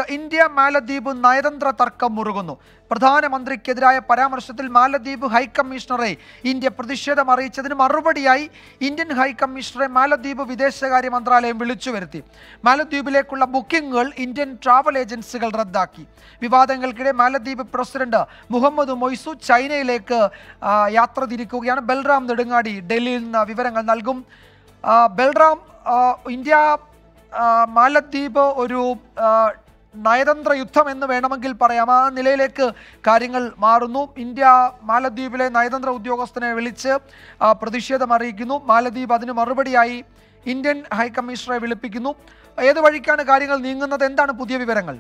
വാർത്തകളിലേക്ക് ഇന്ത്യ മാലദ്വീപ് നയതന്ത്ര തർക്കം മുറുകുന്നു പ്രധാനമന്ത്രിക്കെതിരായ പരാമർശത്തിൽ മാലദ്വീപ് ഹൈക്കമ്മീഷണറെ ഇന്ത്യ പ്രതിഷേധം അറിയിച്ചതിന് മറുപടിയായി ഇന്ത്യൻ ഹൈക്കമ്മീഷണറെ മാലദ്വീപ് വിദേശകാര്യ മന്ത്രാലയം വിളിച്ചു വരുത്തി മാലദ്വീപിലേക്കുള്ള ബുക്കിംഗുകൾ ഇന്ത്യൻ ട്രാവൽ ഏജൻസികൾ റദ്ദാക്കി വിവാദങ്ങൾക്കിടെ മാലദ്വീപ് പ്രസിഡന്റ് മുഹമ്മദ് മൊയ്സു ചൈനയിലേക്ക് ആ, യാത്ര തിരിക്കുകയാണ് ബൽറാം നെടുങ്ങാടി ഡൽഹിയിൽ നിന്ന് വിവരങ്ങൾ നൽകും ആ, ബൽറാം ആ, ഇന്ത്യ ആ, മാലദ്വീപ് ഒരു ആ, നയതന്ത്ര യുദ്ധം എന്ന് വേണമെങ്കിൽ പറയാം ആ നിലയിലേക്ക് കാര്യങ്ങൾ മാറുന്നു ഇന്ത്യ മാലദ്വീപിലെ നയതന്ത്ര ഉദ്യോഗസ്ഥനെ വിളിച്ച് ആ, പ്രതിഷേധം അറിയിക്കുന്നു മാലദ്വീപ് അതിന് മറുപടിയായി ഇന്ത്യൻ ഹൈക്കമ്മീഷണറെ വിളിപ്പിക്കുന്നു ഏത് വഴിക്കാണ് കാര്യങ്ങൾ നീങ്ങുന്നത് എന്താണ് പുതിയ വിവരങ്ങൾ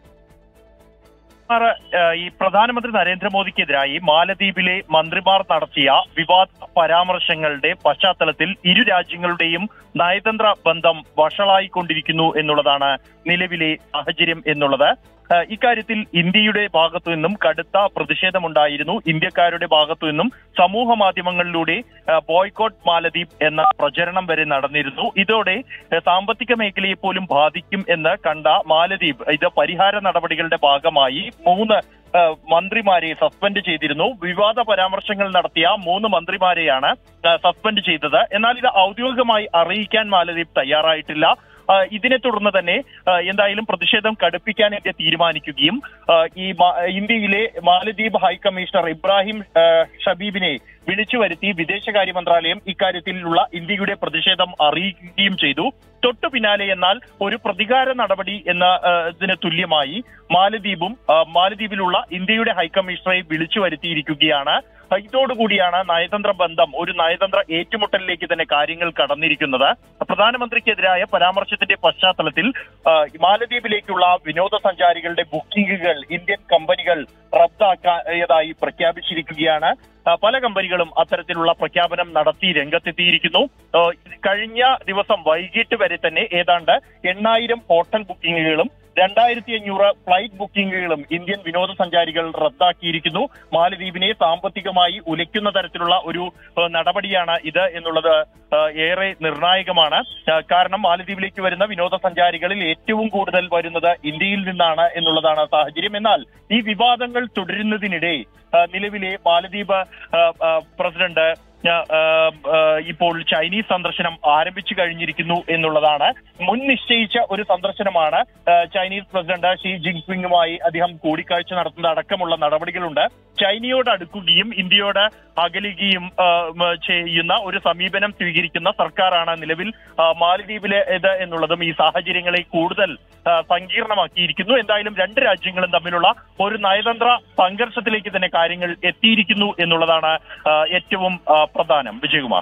മന്ത്രിമാർ, ഏഹ്, ഈ പ്രധാനമന്ത്രി നരേന്ദ്രമോദിക്കെതിരായി മാലദ്വീപിലെ മന്ത്രിമാർ നടത്തിയ വിവാദ പരാമർശങ്ങളുടെ പശ്ചാത്തലത്തിൽ ഇരു രാജ്യങ്ങളുടെയും നയതന്ത്ര ബന്ധം വഷളായിക്കൊണ്ടിരിക്കുന്നു എന്നുള്ളതാണ് നിലവിലെ സാഹചര്യം എന്നുള്ളത് ഏഹ്, ഇക്കാര്യത്തിൽ ഇന്ത്യയുടെ ഭാഗത്തു നിന്നും കടുത്ത പ്രതിഷേധമുണ്ടായിരുന്നു ഇന്ത്യക്കാരുടെ ഭാഗത്തു നിന്നും സമൂഹ മാധ്യമങ്ങളിലൂടെ ഏഹ്, ബോയ്ക്കോട്ട് മാലദ്വീപ് എന്ന പ്രചരണം വരെ നടന്നിരുന്നു ഇതോടെ ഏഹ്, സാമ്പത്തിക മേഖലയെ പോലും ബാധിക്കും എന്ന് കണ്ട മാലദ്വീപ് ഇത് പരിഹാര നടപടികളുടെ ഭാഗമായി മൂന്ന് ഏഹ്, മന്ത്രിമാരെ സസ്പെൻഡ് ചെയ്തിരുന്നു വിവാദ പരാമർശങ്ങൾ നടത്തിയ മൂന്ന് മന്ത്രിമാരെയാണ് ഏഹ്, സസ്പെൻഡ് ചെയ്തത് എന്നാൽ ഇത് ഔദ്യോഗികമായി അറിയിക്കാൻ മാലദ്വീപ് തയ്യാറായിട്ടില്ല ഏഹ്, ഇതിനെ തുടർന്ന് തന്നെ ഏഹ്, എന്തായാലും പ്രതിഷേധം കടുപ്പിക്കാൻ ഇന്ത്യ തീരുമാനിക്കുകയും ഏഹ്, ഈ മാ- ഇന്ത്യയിലെ മാലദ്വീപ് ഹൈക്കമ്മീഷണർ ഇബ്രാഹിം ഏഹ്, ഷബീബിനെ വിളിച്ചു വരുത്തി വിദേശകാര്യ മന്ത്രാലയം ഇക്കാര്യത്തിലുള്ള ഇന്ത്യയുടെ പ്രതിഷേധം അറിയിക്കുകയും ചെയ്തു തൊട്ടു പിന്നാലെ എന്നാൽ ഒരു പ്രതികാര നടപടി എന്ന ഏഹ്, ഇതിന് തുല്യമായി മാലദ്വീപും ആ, മാലദ്വീപിലുള്ള ഇന്ത്യയുടെ ഹൈക്കമ്മീഷണറെ വിളിച്ചു വരുത്തിയിരിക്കുകയാണ് ആ, ഇതോടുകൂടിയാണ് നയതന്ത്ര ബന്ധം ഒരു നയതന്ത്ര ഏറ്റുമുട്ടലിലേക്ക് തന്നെ കാര്യങ്ങൾ കടന്നിരിക്കുന്നത് പ്രധാനമന്ത്രിക്കെതിരായ പരാമർശത്തിന്റെ പശ്ചാത്തലത്തിൽ ആ, മാലദ്വീപിലേക്കുള്ള വിനോദസഞ്ചാരികളുടെ ബുക്കിംഗുകൾ ഇന്ത്യൻ കമ്പനികൾ റദ്ദാക്കിയതായി പ്രഖ്യാപിച്ചിരിക്കുകയാണ് ആ, പല കമ്പനികളും അത്തരത്തിലുള്ള പ്രഖ്യാപനം നടത്തി രംഗത്തെത്തിയിരിക്കുന്നു ആ, കഴിഞ്ഞ ദിവസം വൈകിട്ട് വരെ തന്നെ ഏതാണ്ട് എണ്ണായിരം ഹോട്ടൽ ബുക്കിംഗുകളും രണ്ടായിരത്തി അഞ്ഞൂറ് ഫ്ലൈറ്റ് ബുക്കിംഗുകളും ഇന്ത്യൻ വിനോദസഞ്ചാരികൾ റദ്ദാക്കിയിരിക്കുന്നു മാലദ്വീപിനെ സാമ്പത്തികമായി ഉലയ്ക്കുന്ന തരത്തിലുള്ള ഒരു ആ, നടപടിയാണ് ഇത് എന്നുള്ളത് ആ, ഏറെ നിർണായകമാണ് ആ, കാരണം മാലദ്വീപിലേക്ക് വരുന്ന വിനോദസഞ്ചാരികളിൽ ഏറ്റവും കൂടുതൽ വരുന്നത് ഇന്ത്യയിൽ നിന്നാണ് എന്നുള്ളതാണ് സാഹചര്യം എന്നാൽ ഈ വിവാദങ്ങൾ തുടരുന്നതിനിടെ ആ, നിലവിലെ മാലദ്വീപ് ആ, ആ, പ്രസിഡന്റ് ആ, ആ, ആ, ഇപ്പോൾ ചൈനീസ് സന്ദർശനം ആരംഭിച്ചു കഴിഞ്ഞിരിക്കുന്നു എന്നുള്ളതാണ് മുൻ നിശ്ചയിച്ച ഒരു സന്ദർശനമാണ് ആ, ചൈനീസ് പ്രസിഡന്റ് ഷീ ജിൻപിങ്ങുമായി അദ്ദേഹം കൂടിക്കാഴ്ച നടത്തുന്ന അടക്കമുള്ള നടപടികളുണ്ട് ചൈനയോട് അടുക്കുകയും ഇന്ത്യയോട് അകലുകയും ആ, ഉം, ചെയ്യുന്ന ഒരു സമീപനം സ്വീകരിക്കുന്ന സർക്കാരാണ് നിലവിൽ ആ, മാലദ്വീപിലെ ഇത് എന്നുള്ളതും ഈ സാഹചര്യങ്ങളെ കൂടുതൽ ആ, സങ്കീർണമാക്കിയിരിക്കുന്നു എന്തായാലും രണ്ട് രാജ്യങ്ങളും തമ്മിലുള്ള ഒരു നയതന്ത്ര സംഘർഷത്തിലേക്ക് തന്നെ കാര്യങ്ങൾ എത്തിയിരിക്കുന്നു എന്നുള്ളതാണ് ആ, ഏറ്റവും ആ, പ്രധാനം വിജയകുമാർ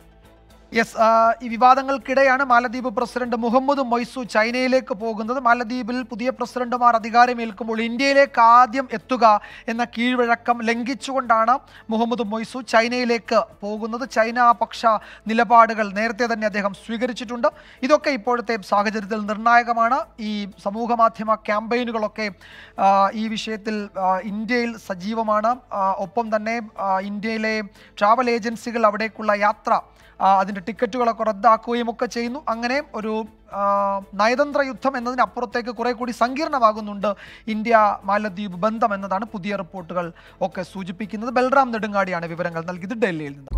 യെസ് ആ, ഈ വിവാദങ്ങൾക്കിടെയാണ് മാലദ്വീപ് പ്രസിഡന്റ് മുഹമ്മദ് മൊയ്സു ചൈനയിലേക്ക് പോകുന്നത് മാലദ്വീപിൽ പുതിയ പ്രസിഡന്റുമാർ അധികാരമേൽക്കുമ്പോൾ ഇന്ത്യയിലേക്ക് ആദ്യം എത്തുക എന്ന കീഴ്വഴക്കം ലംഘിച്ചുകൊണ്ടാണ് മുഹമ്മദ് മൊയ്സു ചൈനയിലേക്ക് പോകുന്നത് ചൈന പക്ഷ നിലപാടുകൾ നേരത്തെ തന്നെ അദ്ദേഹം സ്വീകരിച്ചിട്ടുണ്ട് ഇതൊക്കെ ഇപ്പോഴത്തെ സാഹചര്യത്തിൽ നിർണായകമാണ് ഈ സമൂഹ മാധ്യമ ക്യാമ്പയിനുകളൊക്കെ ആ, ഈ വിഷയത്തിൽ ആ, ഇന്ത്യയിൽ സജീവമാണ് ആ, ഒപ്പം തന്നെ ആ, ഇന്ത്യയിലെ ട്രാവൽ ഏജൻസികൾ അവിടേക്കുള്ള യാത്ര ആ, അതിൻ്റെ ടിക്കറ്റുകളൊക്കെ റദ്ദാക്കുകയും ഒക്കെ ചെയ്യുന്നു അങ്ങനെ ഒരു ആ, നയതന്ത്ര യുദ്ധം എന്നതിനപ്പുറത്തേക്ക് കുറെ കൂടി സങ്കീർണമാകുന്നുണ്ട് ഇന്ത്യ മാലദ്വീപ് ബന്ധം എന്നതാണ് പുതിയ റിപ്പോർട്ടുകൾ ഒക്കെ സൂചിപ്പിക്കുന്നത് ബൽറാം നെടുങ്ങാടിയാണ് വിവരങ്ങൾ നൽകിയത് ഡൽഹിയിൽ നിന്ന്